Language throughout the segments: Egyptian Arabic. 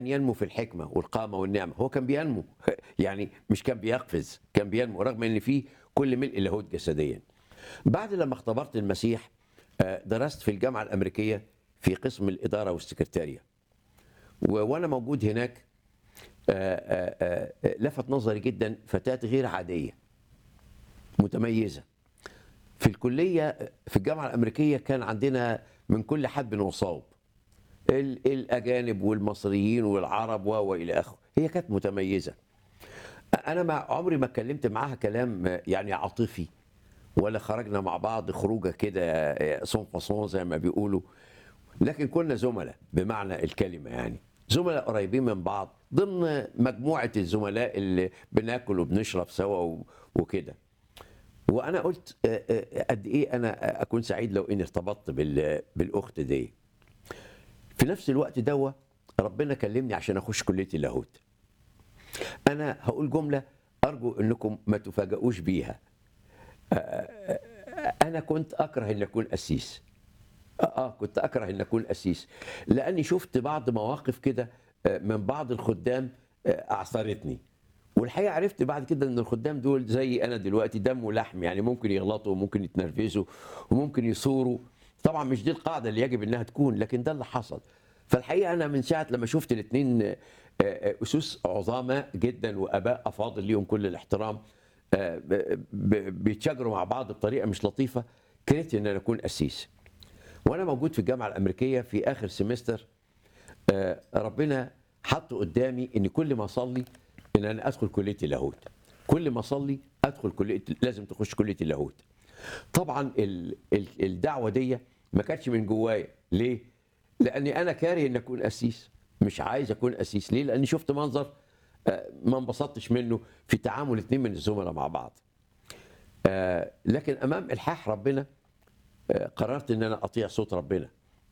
ينمو في الحكمه والقامه والنعمه هو كان بينمو يعني مش كان بيقفز كان بينمو رغم ان فيه كل ملء لاهوت جسديا بعد لما اختبرت المسيح آه، درست في الجامعه الامريكيه في قسم الاداره والسكرتاريه و- وانا موجود هناك آه، آه، آه، لفت نظري جدا فتاه غير عاديه متميزه في الكليه في الجامعه الامريكيه كان عندنا من كل حد وصوب ال- الاجانب والمصريين والعرب و والى اخره هي كانت متميزه انا مع عمري ما اتكلمت معاها كلام يعني عاطفي ولا خرجنا مع بعض خروجه كده صون فاصون زي ما بيقولوا لكن كنا زملاء بمعنى الكلمه يعني زملاء قريبين من بعض ضمن مجموعه الزملاء اللي بناكل وبنشرب سوا و- وكده وانا قلت آه، آه، قد ايه انا اكون سعيد لو اني ارتبطت بال- بالاخت دي في نفس الوقت دوا ربنا كلمني عشان اخش كليه اللاهوت انا هقول جمله ارجو انكم ما تفاجئوش بيها آه، انا كنت اكره ان اكون قسيس اه آه، كنت اكره ان اكون قسيس لاني شفت بعض مواقف كده آه، من بعض الخدام آه، اعثرتني والحقيقه عرفت بعد كده ان الخدام دول زي انا دلوقتي دم ولحم يعني ممكن يغلطوا وممكن يتنرفزوا وممكن يصوروا طبعا مش دي القاعده اللي يجب انها تكون لكن ده اللي حصل فالحقيقه انا من ساعه لما شفت الاثنين اسس عظامى جدا واباء افاضل ليهم كل الاحترام آه، ب- ب- بيتشاجروا مع بعض بطريقه مش لطيفه كرهت ان انا اكون قسيس وانا موجود في الجامعه الامريكيه في اخر سمستر آه، ربنا حط قدامي ان كل ما اصلي ان انا ادخل كليه اللاهوت كل ما اصلي ادخل كليه لازم تخش كليه اللاهوت طبعا ال... ال... الدعوه دي ما كانتش من جوايا ليه لاني انا كاره ان اكون قسيس مش عايز اكون قسيس ليه لاني شفت منظر آه، ما انبسطتش منه في تعامل اتنين من الزملاء مع بعض آه، لكن امام الحاح ربنا آه، قررت ان انا اطيع صوت ربنا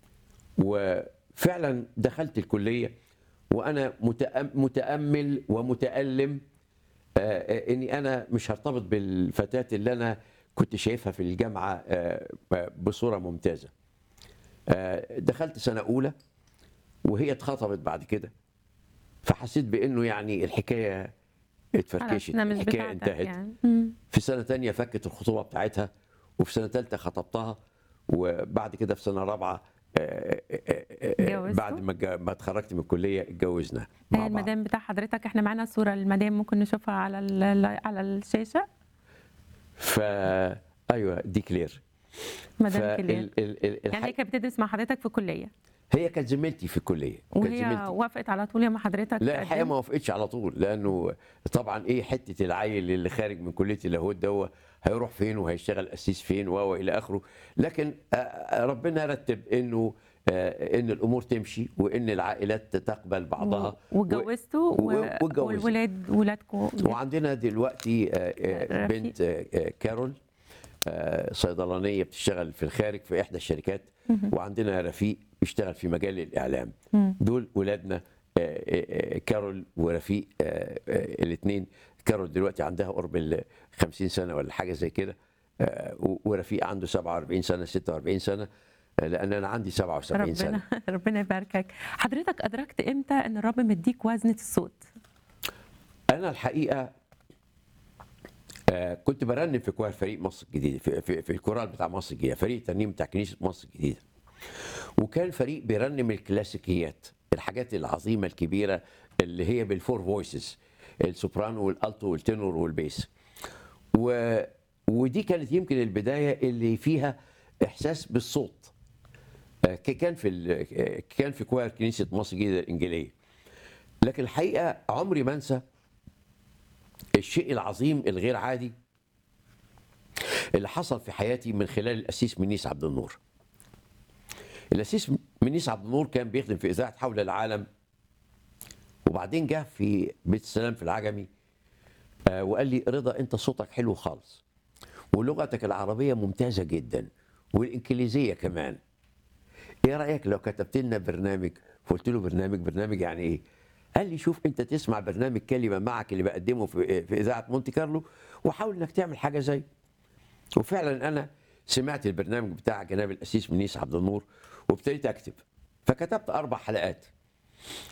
وفعلا دخلت الكليه وانا متأم- متامل ومتالم آه، آه، اني انا مش هرتبط بالفتاه اللي انا كنت شايفها في الجامعه آه، آه، بصوره ممتازه آه، دخلت سنه اولى وهي اتخطبت بعد كده فحسيت بانه يعني الحكايه خلاص اتفركشت انا مش الحكايه بتاعتك انتهت يعني مم. في سنه تانية فكت الخطوبه بتاعتها وفي سنه ثالثه خطبتها وبعد كده في سنه رابعه آه، آه، آه، آه، اتجوزتوا؟ بعد ما اتج- ما اتخرجت من الكليه اتجوزنا مع هي بعض المدام بتاع حضرتك احنا معانا صوره المدام ممكن نشوفها على ال- على الشاشه ف ايوه دي كلير مدام كلير فال- ال- ال- يعني هي الحق- كانت بتدرس مع حضرتك في كليه هي كانت زميلتي في الكليه كانت وهي زميلتي وافقت على طول لما حضرتك لا الحقيقه تقدمت؟ ما وافقتش على طول لانه طبعا ايه حته العيل اللي خارج من كليه اللاهوت ده هيروح فين وهيشتغل قسيس فين و الى اخره لكن آه، آه، ربنا رتب انه آه، ان الامور تمشي وان العائلات تقبل بعضها و- واتجوزتوا و- و- واتجوزنا. والولاد ولادكم وعندنا دلوقتي آه، آه، رفيق. بنت آه، آه، كارول آه، صيدلانيه بتشتغل في الخارج في احدى الشركات وعندنا رفيق بيشتغل في مجال الاعلام دول ولادنا آه، آه، آه، كارول ورفيق الاثنين كارول دلوقتي عندها قرب ال 50 سنه ولا حاجه زي كده آه، و- ورفيق عنده 47 سنه 46 سنه آه، لان انا عندي 77 سنه ربنا ربنا يباركك حضرتك ادركت امتى ان الرب مديك وزنه الصوت انا الحقيقه آه، كنت برنم في كوار فريق مصر الجديده في, في, في الكورال بتاع مصر الجديده فريق الترنيم بتاع كنيسه مصر الجديده وكان فريق بيرنم الكلاسيكيات الحاجات العظيمه الكبيره اللي هي بالفور فويسز السوبرانو والالتو والتنور والبيس و ودي كانت يمكن البدايه اللي فيها احساس بالصوت آه، ك- كان في ال- آه، كان في كوار كنيسه مصر الجديده الانجيليه لكن الحقيقه عمري ما انسى الشيء العظيم الغير عادي اللي حصل في حياتي من خلال الاسيس منيس عبد النور. الاسيس منيس عبد النور كان بيخدم في اذاعه حول العالم وبعدين جه في بيت السلام في العجمي آه، وقال لي رضا انت صوتك حلو خالص ولغتك العربيه ممتازه جدا والانجليزيه كمان. ايه رايك لو كتبت لنا برنامج فقلت له برنامج برنامج يعني ايه قال لي شوف انت تسمع برنامج كلمه معك اللي بقدمه في في اذاعه مونتي كارلو وحاول انك تعمل حاجه زي وفعلا انا سمعت البرنامج بتاع جناب الاسيس منيس عبد النور وابتديت اكتب فكتبت اربع حلقات